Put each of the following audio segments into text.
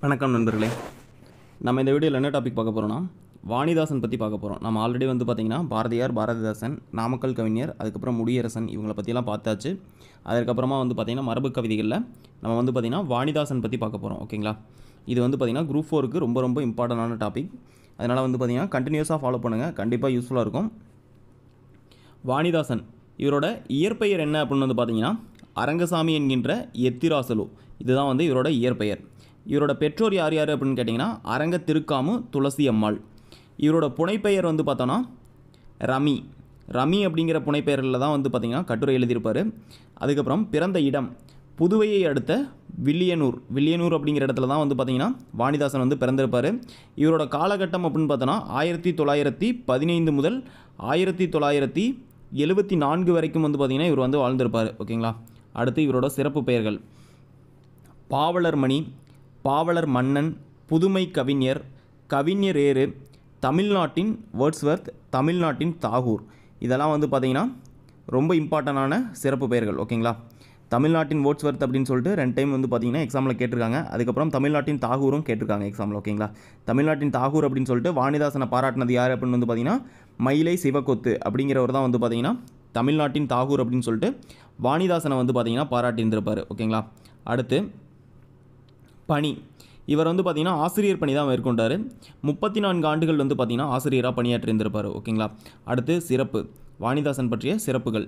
வணக்கம் நண்பர்களே நம்ம இந்த வீடியோவில் என்ன டாபிக் பார்க்க போகிறோம்னா வாணிதாசன் பற்றி பார்க்க போகிறோம் நம்ம ஆல்ரெடி வந்து பார்த்திங்கன்னா பாரதியார் பாரதிதாசன் நாமக்கல் கவிஞர் அதுக்கப்புறம் முடியரசன் இவங்களை பற்றிலாம் பார்த்தாச்சு அதுக்கப்புறமா வந்து பார்த்திங்கன்னா மரபு கவிதைகளில் நம்ம வந்து பார்த்திங்கன்னா வாணிதாசன் பற்றி பார்க்க போகிறோம் ஓகேங்களா இது வந்து பார்த்திங்கன்னா குரூப் ஃபோருக்கு ரொம்ப ரொம்ப இம்பார்ட்டண்டான டாபிக் அதனால் வந்து பார்த்திங்கன்னா கண்டினியூஸாக ஃபாலோ பண்ணுங்கள் கண்டிப்பாக யூஸ்ஃபுல்லாக இருக்கும் வாணிதாசன் இவரோட இயற்பெயர் என்ன அப்படின்னு வந்து பார்த்தீங்கன்னா அரங்கசாமி என்கின்ற எத்திராசலு இதுதான் வந்து இவரோட இயற்பெயர் இவரோட பெற்றோர் யார் யார் அப்படின்னு கேட்டிங்கன்னா அரங்க திருக்காமு துளசி அம்மாள் இவரோட புனைப்பெயர் வந்து பார்த்தோன்னா ரமி ரமி அப்படிங்கிற புனைப்பெயரில் தான் வந்து பார்த்திங்கன்னா கட்டுரை எழுதியிருப்பார் அதுக்கப்புறம் பிறந்த இடம் புதுவையை அடுத்த வில்லியனூர் வில்லியனூர் அப்படிங்கிற இடத்துல தான் வந்து பார்த்திங்கன்னா வாணிதாசன் வந்து பிறந்திருப்பார் இவரோட காலகட்டம் அப்படின்னு பார்த்தோன்னா ஆயிரத்தி தொள்ளாயிரத்தி பதினைந்து முதல் ஆயிரத்தி தொள்ளாயிரத்தி எழுபத்தி நான்கு வரைக்கும் வந்து பார்த்திங்கன்னா இவர் வந்து வாழ்ந்திருப்பார் ஓகேங்களா அடுத்து இவரோட சிறப்பு பெயர்கள் பாவலர் மணி பாவலர் மன்னன் புதுமை கவிஞர் கவிஞர் ஏறு தமிழ்நாட்டின் வேர்ட்ஸ்வர்த் தமிழ்நாட்டின் தாகூர் இதெல்லாம் வந்து பார்த்திங்கன்னா ரொம்ப இம்பார்ட்டண்டான சிறப்பு பெயர்கள் ஓகேங்களா தமிழ்நாட்டின் வேர்ட்ஸ்வர்த் அப்படின்னு சொல்லிட்டு ரெண்டு டைம் வந்து பார்த்தீங்கன்னா எக்ஸாமில் கேட்டிருக்காங்க அதுக்கப்புறம் தமிழ்நாட்டின் தாகூரும் கேட்டிருக்காங்க எக்ஸாமில் ஓகேங்களா தமிழ்நாட்டின் தாகூர் அப்படின்னு சொல்லிட்டு வாணிதாசனை பாராட்டினது யார் அப்படின்னு வந்து பார்த்தீங்கன்னா மயிலை சிவகொத்து அப்படிங்கிறவர் தான் வந்து பார்த்தீங்கன்னா தமிழ்நாட்டின் தாகூர் அப்படின்னு சொல்லிட்டு வாணிதாசனை வந்து பார்த்தீங்கன்னா பாராட்டியிருந்திருப்பார் ஓகேங்களா அடுத்து பணி இவர் வந்து பார்த்திங்கன்னா ஆசிரியர் பணி தான் மேற்கொண்டார் முப்பத்தி நான்கு ஆண்டுகள் வந்து பார்த்திங்கன்னா ஆசிரியராக பணியாற்றியிருந்திருப்பார் ஓகேங்களா அடுத்து சிறப்பு வாணிதாசன் பற்றிய சிறப்புகள்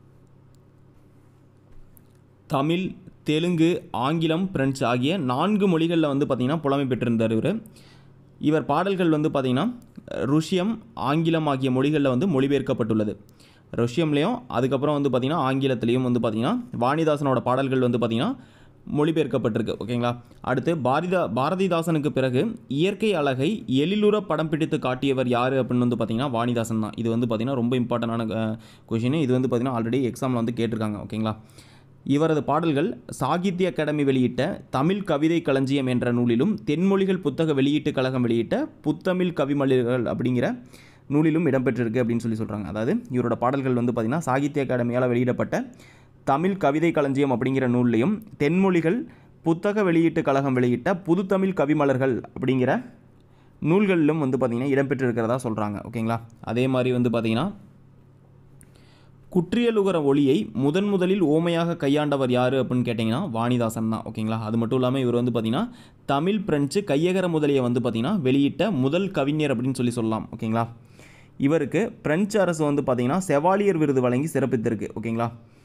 தமிழ் தெலுங்கு ஆங்கிலம் பிரெஞ்சு ஆகிய நான்கு மொழிகளில் வந்து பார்த்திங்கன்னா புலமை பெற்றிருந்தார் இவர் இவர் பாடல்கள் வந்து பார்த்திங்கன்னா ருஷ்யம் ஆங்கிலம் ஆகிய மொழிகளில் வந்து மொழிபெயர்க்கப்பட்டுள்ளது ரஷ்யம்லேயும் அதுக்கப்புறம் வந்து பார்த்திங்கன்னா ஆங்கிலத்திலையும் வந்து பார்த்திங்கன்னா வாணிதாசனோட பாடல்கள் வந்து பார்த்திங்கன்னா மொழிபெயர்க்கப்பட்டிருக்கு ஓகேங்களா அடுத்து பாரதிதா பாரதிதாசனுக்கு பிறகு இயற்கை அழகை எழிலுற படம் பிடித்து காட்டியவர் யார் அப்படின்னு வந்து பார்த்திங்கன்னா வாணிதாசன் தான் இது வந்து பார்த்திங்கன்னா ரொம்ப இம்பார்ட்டண்டான கொஷின் இது வந்து பார்த்திங்கன்னா ஆல்ரெடி எக்ஸாமில் வந்து கேட்டிருக்காங்க ஓகேங்களா இவரது பாடல்கள் சாகித்ய அகாடமி வெளியிட்ட தமிழ் கவிதை களஞ்சியம் என்ற நூலிலும் தென்மொழிகள் புத்தக வெளியீட்டு கழகம் வெளியிட்ட புத்தமிழ் கவிமலர்கள் அப்படிங்கிற நூலிலும் இடம்பெற்றிருக்கு அப்படின்னு சொல்லி சொல்கிறாங்க அதாவது இவரோட பாடல்கள் வந்து பார்த்திங்கன்னா சாகித்ய அகாடமியால் வெளியிடப்பட்ட தமிழ் கவிதை களஞ்சியம் அப்படிங்கிற நூல்லையும் தென்மொழிகள் புத்தக வெளியீட்டு கழகம் வெளியிட்ட புதுத்தமிழ் கவிமலர்கள் அப்படிங்கிற நூல்களிலும் வந்து பார்த்திங்கன்னா இடம்பெற்றிருக்கிறதா சொல்கிறாங்க ஓகேங்களா அதே மாதிரி வந்து பார்த்திங்கன்னா குற்றியலுகர ஒளியை முதன் முதலில் ஓமையாக கையாண்டவர் யார் அப்படின்னு கேட்டிங்கன்னா வாணிதாசன் தான் ஓகேங்களா அது மட்டும் இல்லாமல் இவர் வந்து பார்த்திங்கன்னா தமிழ் பிரெஞ்சு கையகர முதலியை வந்து பார்த்திங்கன்னா வெளியிட்ட முதல் கவிஞர் அப்படின்னு சொல்லி சொல்லலாம் ஓகேங்களா இவருக்கு பிரெஞ்சு அரசு வந்து பார்த்திங்கன்னா செவாலியர் விருது வழங்கி சிறப்பித்திருக்கு ஓகேங்களா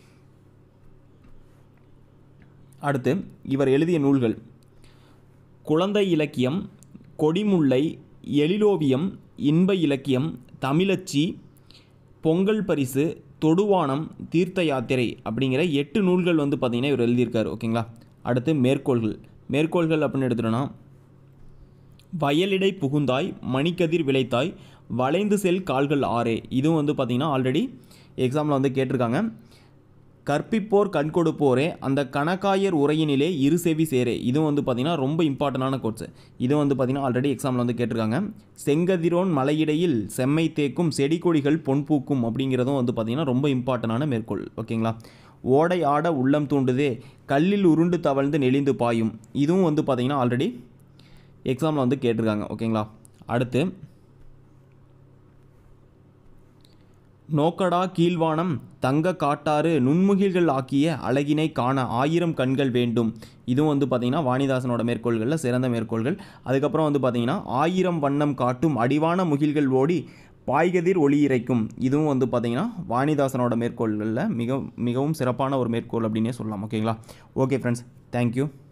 அடுத்து இவர் எழுதிய நூல்கள் குழந்தை இலக்கியம் கொடிமுல்லை எழிலோவியம் இன்ப இலக்கியம் தமிழச்சி பொங்கல் பரிசு தொடுவானம் தீர்த்த யாத்திரை அப்படிங்கிற எட்டு நூல்கள் வந்து பார்த்திங்கன்னா இவர் எழுதியிருக்காரு ஓகேங்களா அடுத்து மேற்கோள்கள் மேற்கோள்கள் அப்படின்னு எடுத்துட்டோன்னா வயலிடை புகுந்தாய் மணிக்கதிர் விளைத்தாய் வளைந்து செல் கால்கள் ஆறே இதுவும் வந்து பார்த்திங்கன்னா ஆல்ரெடி எக்ஸாமில் வந்து கேட்டிருக்காங்க கற்பிப்போர் கண் கொடுப்போரே அந்த கணக்காயர் உரையினிலே இரு செவி சேரே இதுவும் வந்து பார்த்திங்கன்னா ரொம்ப இம்பார்ட்டண்டான கோட்ஸ் இதுவும் வந்து பார்த்திங்கன்னா ஆல்ரெடி எக்ஸாமில் வந்து கேட்டிருக்காங்க செங்கதிரோன் மலையிடையில் செம்மை தேக்கும் செடி கொடிகள் பொன் பூக்கும் அப்படிங்கிறதும் வந்து பார்த்திங்கன்னா ரொம்ப இம்பார்ட்டண்டான மேற்கோள் ஓகேங்களா ஓடை ஆட உள்ளம் தூண்டுதே கல்லில் உருண்டு தவழ்ந்து நெளிந்து பாயும் இதுவும் வந்து பார்த்திங்கன்னா ஆல்ரெடி எக்ஸாமில் வந்து கேட்டிருக்காங்க ஓகேங்களா அடுத்து நோக்கடா கீழ்வானம் தங்க காட்டாறு நுண்முகில்கள் ஆக்கிய அழகினை காண ஆயிரம் கண்கள் வேண்டும் இதுவும் வந்து பார்த்திங்கன்னா வாணிதாசனோட மேற்கோள்களில் சிறந்த மேற்கோள்கள் அதுக்கப்புறம் வந்து பார்த்திங்கன்னா ஆயிரம் வண்ணம் காட்டும் அடிவான முகில்கள் ஓடி பாய்கதிர் ஒளி இறைக்கும் இதுவும் வந்து பார்த்திங்கன்னா வாணிதாசனோட மேற்கோள்களில் மிக மிகவும் சிறப்பான ஒரு மேற்கோள் அப்படின்னே சொல்லலாம் ஓகேங்களா ஓகே ஃப்ரெண்ட்ஸ் தேங்க்யூ